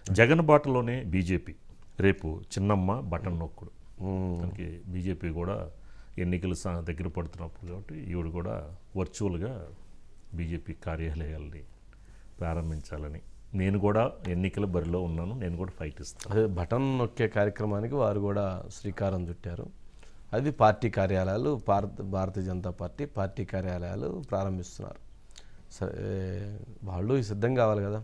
జగన్ బాటలోనే బీజేపీ రేపు చిన్నమ్మ బటన్ నొక్కుడు మనకి బీజేపీ కూడా ఎన్నికలు సా- దగ్గర పడుతున్నప్పుడు కాబట్టి ఈవిడ కూడా వర్చువల్గా బీజేపీ కార్యాలయాల్ని ప్రారంభించాలని నేను కూడా ఎన్నికల బరిలో ఉన్నాను నేను కూడా ఫైట్ ఇస్తాను అదే బటన్ నొక్కే కార్యక్రమానికి వారు కూడా శ్రీకారం చుట్టారు అది పార్టీ కార్యాలయాలు భారత భారతీయ జనతా పార్టీ పార్టీ కార్యాలయాలు ప్రారంభిస్తున్నారు సరే వాళ్ళు సిద్ధం కావాలి కదా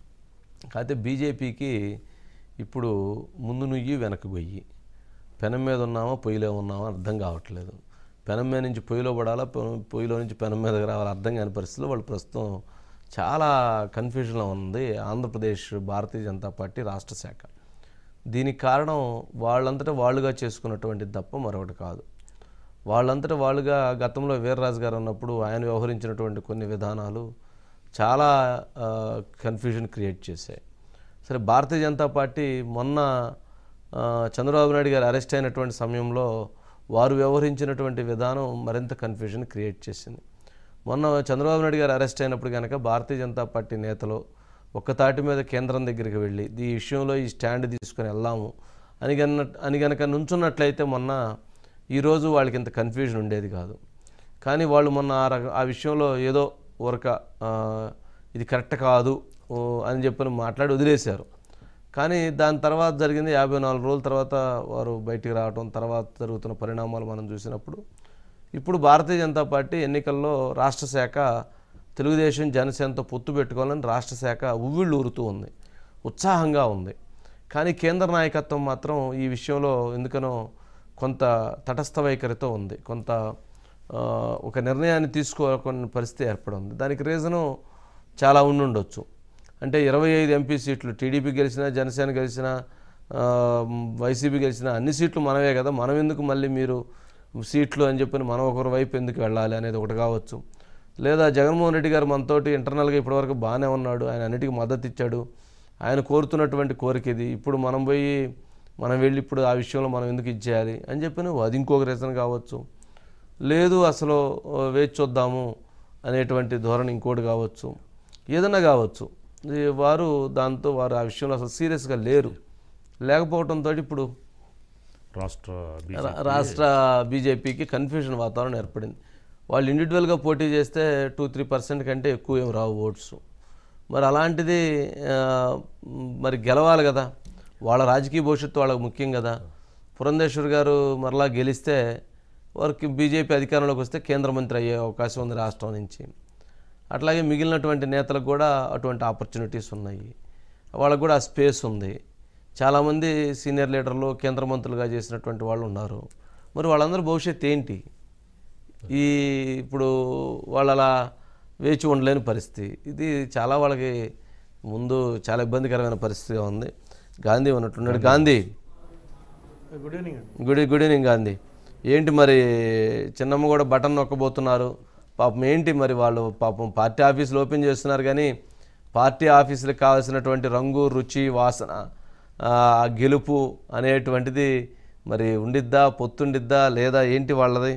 కాకపోతే బీజేపీకి ఇప్పుడు ముందు నుయ్యి వెనక్కి గొయ్యి పెనం మీద ఉన్నామా పొయ్యిలో ఉన్నామా అర్థం కావట్లేదు పెనం మీద నుంచి పొయ్యిలో పడాలా పొ- పొయ్యిలో నుంచి పెనం మీదకి రావాలా అర్థం కాని పరిస్థితిలో వాళ్ళు ప్రస్తుతం చాలా కన్ఫ్యూజన్లో ఉంది ఆంధ్రప్రదేశ్ భారతీయ జనతా పార్టీ రాష్ట్ర శాఖ దీనికి కారణం వాళ్ళంతటా వాళ్ళుగా చేసుకున్నటువంటిది తప్ప మరొకటి కాదు వాళ్ళంతటా వాళ్ళుగా గతంలో వీర్రాజు గారు ఉన్నప్పుడు ఆయన వ్యవహరించినటువంటి కొన్ని విధానాలు చాలా కన్ఫ్యూజన్ క్రియేట్ చేశాయి సరే భారతీయ జనతా పార్టీ మొన్న ఆ, చంద్రబాబు నాయుడు గారు అరెస్ట్ అయినటువంటి సమయంలో వారు వ్యవహరించినటువంటి విధానం మరింత కన్ఫ్యూజన్ క్రియేట్ చేసింది మొన్న చంద్రబాబు నాయుడు గారు అరెస్ట్ అయినప్పుడు కనుక భారతీయ జనతా పార్టీ నేతలు ఒక్క తాటి మీద కేంద్రం దగ్గరికి వెళ్ళి ఈ విషయంలో ఈ స్టాండ్ తీసుకొని వెళ్దాము అని గన్న అని గనక నుంచున్నట్లయితే మొన్న ఈరోజు వాళ్ళకి ఇంత కన్ఫ్యూజన్ ఉండేది కాదు కానీ వాళ్ళు మొన్న ఆ రక ఆ విషయంలో ఏదో ఊరక ఆ, ఇది కరెక్ట్ కాదు ఓ, అని చెప్పని మాట్లాడి వదిలేశారు కానీ దాని తర్వాత జరిగింది యాభై నాలుగు రోజుల తర్వాత వారు బయటికి రావడం తర్వాత జరుగుతున్న పరిణామాలు మనం చూసినప్పుడు ఇప్పుడు భారతీయ జనతా పార్టీ ఎన్నికల్లో రాష్ట్ర శాఖ తెలుగుదేశం జనసేనతో పొత్తు పెట్టుకోవాలని రాష్ట్ర శాఖ ఉవ్విళ్ళు ఊరుతూ ఉంది ఉత్సాహంగా ఉంది కానీ కేంద్ర నాయకత్వం మాత్రం ఈ విషయంలో ఎందుకనో కొంత తటస్థ వైఖరితో ఉంది కొంత ఆ, ఒక నిర్ణయాన్ని తీసుకోవాలని పరిస్థితి ఏర్పడింది దానికి రీజను చాలా ఉండుండొచ్చు అంటే ఇరవై ఐదు ఎంపీ సీట్లు టీడీపీ గెలిచినా జనసేన గెలిచినా ఆ, వైసీపీ గెలిచినా అన్ని సీట్లు మనవే కదా మనం ఎందుకు మళ్ళీ మీరు సీట్లు అని చెప్పి మనం ఒకరి వైపు ఎందుకు వెళ్ళాలి అనేది ఒకటి కావచ్చు లేదా జగన్మోహన్ రెడ్డి గారు మనతోటి ఇంటర్నల్గా ఇప్పటివరకు బాగానే ఉన్నాడు ఆయన అన్నిటికీ మద్దతు ఇచ్చాడు ఆయన కోరుతున్నటువంటి కోరిక ఇది ఇప్పుడు మనం పోయి మనం వెళ్ళి ఇప్పుడు ఆ విషయంలో మనం ఎందుకు ఇచ్చేయాలి అని చెప్పి అది ఇంకొక రీజన్ కావచ్చు లేదు అసలు ఆ, వేచి చూద్దాము అనేటువంటి ధోరణి ఇంకోటి కావచ్చు ఏదైనా కావచ్చు ఇది వారు దాంతో వారు ఆ విషయంలో అసలు సీరియస్గా లేరు లేకపోవడంతో ఇప్పుడు రాష్ట్ర బీజేపీ రా- రాష్ట్ర బీజేపీకి కన్ఫ్యూజన్ వాతావరణం ఏర్పడింది వాళ్ళు ఇండివిజువల్గా పోటీ చేస్తే టూ త్రీ పర్సెంట్ కంటే ఎక్కువ ఏం రావు ఓట్స్ మరి అలాంటిది ఆ, మరి గెలవాలి కదా వాళ్ళ రాజకీయ భవిష్యత్తు వాళ్ళకి ముఖ్యం కదా పురంధేశ్వర్ గారు మరలా గెలిస్తే వారికి బీజేపీ అధికారంలోకి వస్తే కేంద్ర మంత్రి అయ్యే అవకాశం ఉంది రాష్ట్రం నుంచి అట్లాగే మిగిలినటువంటి నేతలకు కూడా అటువంటి ఆపర్చునిటీస్ ఉన్నాయి వాళ్ళకు కూడా ఆ స్పేస్ ఉంది చాలామంది సీనియర్ లీడర్లు కేంద్ర మంత్రులుగా చేసినటువంటి వాళ్ళు ఉన్నారు మరి వాళ్ళందరూ భవిష్యత్తు ఏంటి ఈ ఇప్పుడు వాళ్ళు అలా వేచి ఉండలేని పరిస్థితి ఇది చాలా వాళ్ళకి ముందు చాలా ఇబ్బందికరమైన పరిస్థితిగా ఉంది గాంధీ ఉన్నట్టున్నాడు గాంధీ గుడ్ ఈవినింగ్ అండి గుడ్ గుడ్ ఈవినింగ్ గాంధీ ఏంటి మరి చిన్నమ్మ కూడా బటన్ నొక్కబోతున్నారు పాపం ఏంటి మరి వాళ్ళు పాపం పార్టీ ఆఫీసులు ఓపెన్ చేస్తున్నారు కానీ పార్టీ ఆఫీసులకు కావాల్సినటువంటి రంగు రుచి వాసన ఆ, గెలుపు అనేటువంటిది మరి ఉండిద్దా పొత్తుండిద్దా లేదా ఏంటి వాళ్ళది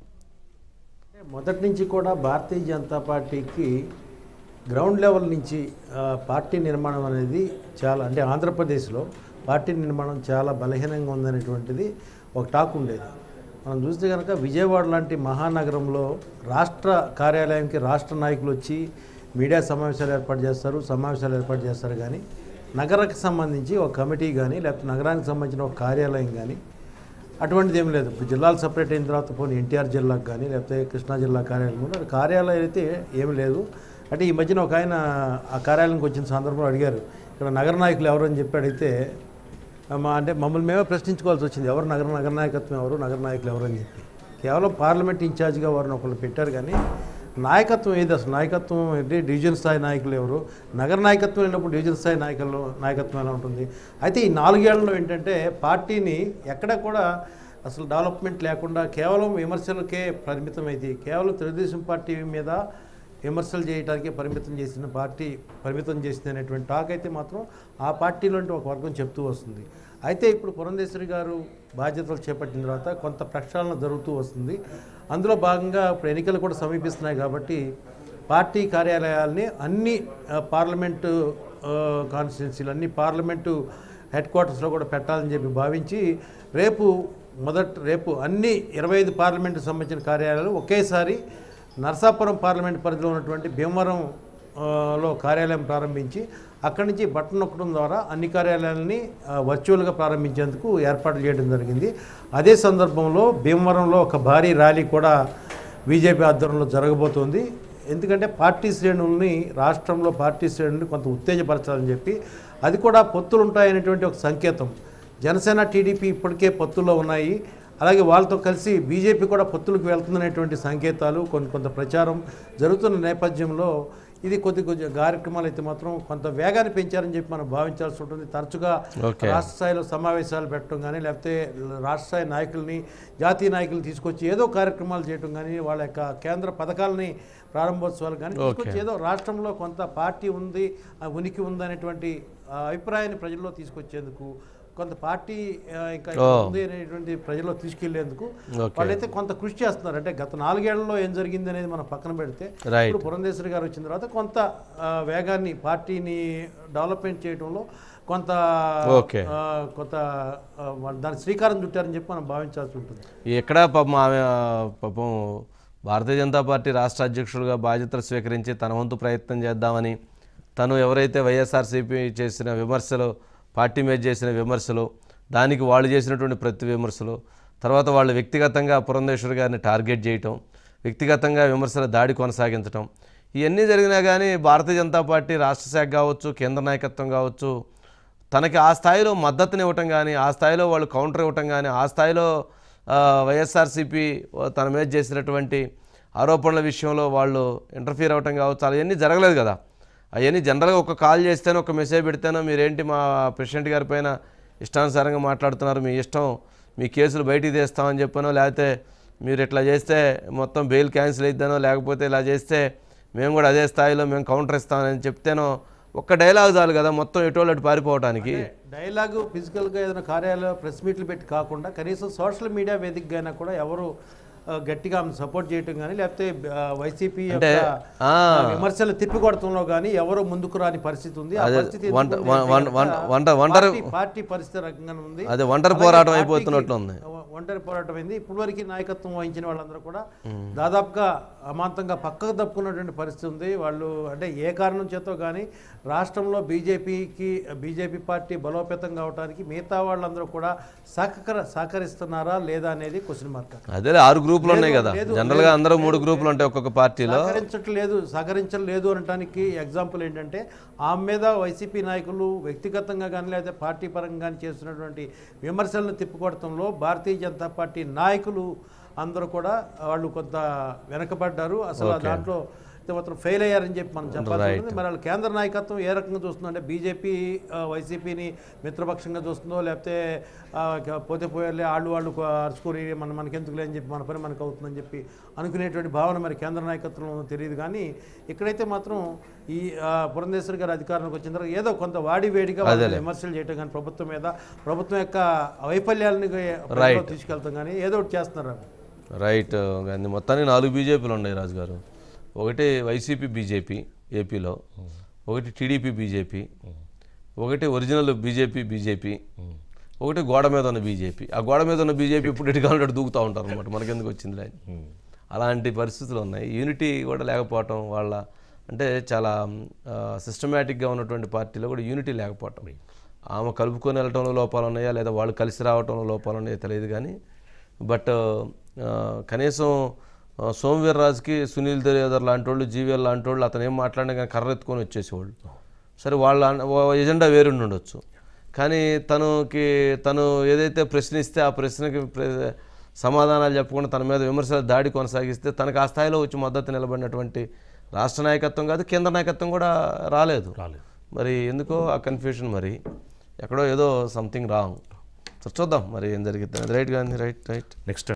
అంటే మొదటి నుంచి కూడా భారతీయ జనతా పార్టీకి గ్రౌండ్ లెవెల్ నుంచి ఆ, పార్టీ నిర్మాణం అనేది చాలా అంటే ఆంధ్రప్రదేశ్లో పార్టీ నిర్మాణం చాలా బలహీనంగా ఉందనేటువంటిది ఒక టాక్ ఉండేది మనం చూస్తే కనుక విజయవాడ లాంటి మహానగరంలో రాష్ట్ర కార్యాలయానికి రాష్ట్ర నాయకులు వచ్చి మీడియా సమావేశాలు ఏర్పాటు చేస్తారు సమావేశాలు ఏర్పాటు చేస్తారు కానీ నగరకు సంబంధించి ఒక కమిటీ కానీ లేకపోతే నగరానికి సంబంధించిన ఒక కార్యాలయం కానీ అటువంటిది ఏం లేదు ఇప్పుడు జిల్లాలు సపరేట్ అయిన తర్వాత పోనీ ఎన్టీఆర్ జిల్లాకు కానీ లేకపోతే కృష్ణా జిల్లా కార్యాలయం కూడా కార్యాలయం అయితే ఏమి లేదు అంటే ఈ మధ్యన ఒక ఆయన ఆ కార్యాలయంకి వచ్చిన సందర్భంలో అడిగారు ఇక్కడ నగర నాయకులు ఎవరు అని చెప్పి అడిగితే మా అంటే మమ్మల్ని మేమే ప్రశ్నించుకోవాల్సి వచ్చింది ఎవరు నగర నగర నాయకత్వం ఎవరు నగర నాయకులు ఎవరు అని చెప్పి కేవలం పార్లమెంట్ ఇన్ఛార్జ్గా వారిని ఒకళ్ళు పెట్టారు కానీ నాయకత్వం ఏది అసలు నాయకత్వం ఏంటి డివిజన్ స్థాయి నాయకులు ఎవరు నగర నాయకత్వం అయినప్పుడు డివిజన్ స్థాయి నాయకులు నాయకత్వం ఎలా ఉంటుంది అయితే ఈ నాలుగేళ్లలో ఏంటంటే పార్టీని ఎక్కడ కూడా అసలు డెవలప్మెంట్ లేకుండా కేవలం విమర్శలకే పరిమితమైంది కేవలం తెలుగుదేశం పార్టీ మీద విమర్శలు చేయడానికే పరిమితం చేసిన పార్టీ పరిమితం చేసింది అనేటువంటి టాక్ అయితే మాత్రం ఆ పార్టీలోంటి ఒక వర్గం చెప్తూ వస్తుంది అయితే ఇప్పుడు పురంధేశ్వరి గారు బాధ్యతలు చేపట్టిన తర్వాత కొంత ప్రక్షాళన జరుగుతూ వస్తుంది అందులో భాగంగా ఇప్పుడు ఎన్నికలు కూడా సమీపిస్తున్నాయి కాబట్టి పార్టీ కార్యాలయాల్ని అన్ని ఆ, పార్లమెంటు కాన్స్టిట్యున్సీలు అన్ని పార్లమెంటు హెడ్ క్వార్టర్స్లో కూడా పెట్టాలని చెప్పి భావించి రేపు మొదట రేపు అన్ని ఇరవై ఐదు పార్లమెంటుకు సంబంధించిన కార్యాలయాలు ఒకేసారి నరసాపురం పార్లమెంట్ పరిధిలో ఉన్నటువంటి భీమవరం ఆ, లో కార్యాలయం ప్రారంభించి అక్కడి నుంచి బటన్ నొక్కడం ద్వారా అన్ని కార్యాలయాలని ఆ, వర్చువల్గా ప్రారంభించేందుకు ఏర్పాటు చేయడం జరిగింది అదే సందర్భంలో భీమవరంలో ఒక భారీ ర్యాలీ కూడా బీజేపీ ఆధ్వర్యంలో జరగబోతోంది ఎందుకంటే పార్టీ శ్రేణుల్ని రాష్ట్రంలో పార్టీ శ్రేణుల్ని కొంత ఉత్తేజపరచాలని చెప్పి అది కూడా పొత్తులు ఉంటాయనేటువంటి ఒక సంకేతం జనసేన టీడీపీ ఇప్పటికే పొత్తుల్లో ఉన్నాయి అలాగే వాళ్ళతో కలిసి బీజేపీ కూడా పొత్తులకు వెళ్తుందనేటువంటి సంకేతాలు కొన్ని కొంత ప్రచారం జరుగుతున్న నేపథ్యంలో ఇది కొద్ది కొద్ది కార్యక్రమాలు అయితే మాత్రం కొంత వేగాన్ని పెంచారని చెప్పి మనం భావించాల్సి ఉంటుంది తరచుగా Okay. రాష్ట్ర స్థాయిలో సమావేశాలు పెట్టడం కానీ లేకపోతే రాష్ట్ర స్థాయి నాయకుల్ని జాతీయ నాయకులు తీసుకొచ్చి ఏదో కార్యక్రమాలు చేయడం కానీ వాళ్ళ యొక్క కేంద్ర పథకాలని ప్రారంభోత్సవాలు కానీ తీసుకొచ్చి ఏదో రాష్ట్రంలో కొంత పార్టీ ఉంది ఆ ఉనికి ఉంది అనేటువంటి ఆ, అభిప్రాయాన్ని ప్రజల్లో తీసుకొచ్చేందుకు కొంత పార్టీ ఆ, ఇంకా ఇక్కడ ఉంది అనేటువంటి ప్రజల్లో తీసుకెళ్లేందుకు Okay. వాళ్ళైతే కొంత కృషి చేస్తున్నారు అంటే గత నాలుగేళ్లలో ఏం జరిగింది అనేది మనం పక్కన పెడితే Right. ఇప్పుడు పురంధేశ్వరి గారు వచ్చిన తర్వాత కొంత ఆ, వేగాన్ని పార్టీని డెవలప్మెంట్ చేయడంలో కొంత Okay. ఆ, కొంత ఆ, వాళ్ళు దాని శ్రీకారం చుట్టారని చెప్పి మనం భావించాల్సి ఉంటుంది ఎక్కడ పాపం ఆమె ఆ, పాపం భారతీయ జనతా పార్టీ రాష్ట్ర అధ్యక్షులుగా బాధ్యతలు స్వీకరించి తన వంతు ప్రయత్నం చేద్దామని తను ఎవరైతే వైఎస్ఆర్సీపీ చేసిన విమర్శలు పార్టీ మీద చేసిన విమర్శలు దానికి వాళ్ళు చేసినటువంటి ప్రతి విమర్శలు తర్వాత వాళ్ళు వ్యక్తిగతంగా పురంధేశ్వరి గారిని టార్గెట్ చేయటం వ్యక్తిగతంగా విమర్శల దాడి కొనసాగించటం ఇవన్నీ జరిగినా కానీ భారతీయ జనతా పార్టీ రాష్ట్ర శాఖ కావచ్చు కేంద్ర నాయకత్వం కావచ్చు తనకి ఆ స్థాయిలో మద్దతుని ఇవ్వటం కానీ ఆ స్థాయిలో వాళ్ళు కౌంటర్ ఇవ్వటం కానీ ఆ స్థాయిలో ఆ, వైఎస్ఆర్సీపీ తన మీద చేసినటువంటి ఆరోపణల విషయంలో వాళ్ళు ఇంటర్ఫీర్ అవ్వటం కావచ్చు అవన్నీ జరగలేదు కదా అవన్నీ జనరల్గా ఒక కాల్ చేస్తేనో ఒక మెసేజ్ పెడితేనో మీరేంటి మా ప్రెసిడెంట్ గారి పైన ఇష్టానుసారంగా మాట్లాడుతున్నారు మీ ఇష్టం మీ కేసులు బయటికి తీస్తామని చెప్పానో లేకపోతే మీరు ఇట్లా చేస్తే మొత్తం బెయిల్ క్యాన్సిల్ అయిద్దానో లేకపోతే ఇలా చేస్తే మేము కూడా అదే స్థాయిలో మేము కౌంటర్ ఇస్తామని చెప్తేనో ఒక్క డైలాగ్ చాలు కదా మొత్తం ఎటోళ్ళు అటు పారిపోవడానికి డైలాగు ఫిజికల్గా ఏదైనా కార్యాలయం ప్రెస్ మీట్లు పెట్టి కాకుండా కనీసం సోషల్ మీడియా వేదికగా అయినా కూడా ఎవరు ఆ, గట్టిగా సపోర్ట్ చేయటం కానీ లేకపోతే ఆ, వైసీపీ యొక్క ఆ. ఆ, విమర్శలు తిప్పికొడతంలో కానీ ఎవరు ముందుకు రాని పరిస్థితి ఉంది ఆ పరిస్థితి ఎందుకు వంట- ఉంది వం- అంటే వం- కనుక వంట- వంట- ఒంటరి- పార్టీ- పార్టీ పరిస్థితి రకంగానే ఉంది అదే ఒంటరి అలాగే పోరాటం పార్టీకి అయిపోతున్నట్లుంది. ఒంటరి పోరాటం అయింది ఇప్పటి వరకు నాయకత్వం వహించిన వాళ్ళందరూ కూడా దాదాపుగా అమాంతంగా పక్కకు తప్పుకున్నటువంటి పరిస్థితి ఉంది వాళ్ళు అంటే ఏ కారణం చేతో కానీ రాష్ట్రంలో బీజేపీకి బీజేపీ పార్టీ బలోపేతం కావడానికి మిగతా వాళ్ళందరూ కూడా సహకర సహకరిస్తున్నారా లేదా అనేది క్వశ్చన్ మార్క్ అదే ఆరు గ్రూపులు ఉన్నాయి కదా లేదు, జనరల్గా అందరూ మూడు గ్రూపులు ఉంటాయి ఒక్కొక్క పార్టీలో సహకరించట్లేదు సహకరించలేదు అనటానికి ఎగ్జాంపుల్ ఏంటంటే ఆమె మీద వైసీపీ నాయకులు వ్యక్తిగతంగా కానీ లేదా పార్టీ పరంగా కానీ చేస్తున్నటువంటి విమర్శలను తిప్పికొడటంలో భారతీయ జనతా పార్టీ నాయకులు అందరూ కూడా వాళ్ళు కొంత వెనకబడ్డారు అసలు దాంట్లో అయితే మాత్రం ఫెయిల్ అయ్యారని చెప్పి మనం చెప్పాల్సి ఉంటుంది మరి వాళ్ళ కేంద్ర నాయకత్వం ఏ రకంగా చూస్తుందంటే బీజేపీ వైసీపీని మిత్రపక్షంగా చూస్తుందో లేకపోతే ఆ, ఇక పోతే పోయాలి వాళ్ళు వాళ్ళు అరుచుకొని మన మనకెందుకులే అని చెప్పి మన పని మనకు అవుతుందని చెప్పి అనుకునేటువంటి భావన మరి కేంద్ర నాయకత్వంలో ఉందో తెలియదు కానీ ఇక్కడైతే మాత్రం ఈ ఆ, పురంధేశ్వరి గారు అధికారంలోకి వచ్చిన తర్వాత ఏదో కొంత వాడి వేడిగా వాళ్ళని విమర్శలు చేయటం కానీ ప్రభుత్వం మీద ప్రభుత్వం యొక్క వైఫల్యాలను ప్రజల్లో తీసుకెళ్తాం కానీ ఏదో ఒకటి చేస్తున్నారు రైట్ కానీ మొత్తానికి నాలుగు బీజేపీలు ఉన్నాయి రాజు గారు ఒకటి వైసీపీ బీజేపీ ఏపీలో ఒకటి టీడీపీ బీజేపీ ఒకటి ఒరిజినల్ బీజేపీ బీజేపీ ఒకటి గోడ మీద ఉన్న బీజేపీ ఆ గోడ మీద ఉన్న బీజేపీ ఇప్పుడు ఇటు కావాలంటే దూకుతూ ఉంటారు అనమాట మనకెందుకు వచ్చింది లైన్ అలాంటి పరిస్థితులు ఉన్నాయి యూనిటీ కూడా లేకపోవటం వాళ్ళ అంటే చాలా సిస్టమేటిక్గా ఉన్నటువంటి పార్టీలో కూడా యూనిటీ లేకపోవటం ఆమె కలుపుకొని వెళ్ళటంలో లోపాలు ఉన్నాయా లేదా వాళ్ళు కలిసి రావటంలో లోపాలు ఉన్నాయో తెలియదు కానీ బట్ కనీసం ఆ, సోమవీర్రాజుకి సునీల్ దేవేదర్ లాంటి వాళ్ళు జీవీఎల్ లాంటి వాళ్ళు అతను ఏం మాట్లాడినా కానీ కర్ర ఎత్తుకొని వచ్చేసేవాళ్ళు సరే వాళ్ళ ఎజెండా వేరుండి ఉండొచ్చు కానీ తనకి తను ఏదైతే ప్రశ్నిస్తే ఆ ప్రశ్నకి ప్ర- సమాధానాలు చెప్పకుండా తన మీద విమర్శల దాడి కొనసాగిస్తే తనకు ఆ స్థాయిలో వచ్చి మద్దతు నిలబడినటువంటి రాష్ట్ర నాయకత్వం కాదు కేంద్ర నాయకత్వం కూడా రాలేదు రాలేదు మరి ఎందుకో ఆ కన్ఫ్యూషన్ మరి ఎక్కడో ఏదో సంథింగ్ రాంగ్ చూద్దాం మరి ఏం జరుగుతుంది రైట్ కానీ రైట్ రైట్ నెక్స్ట్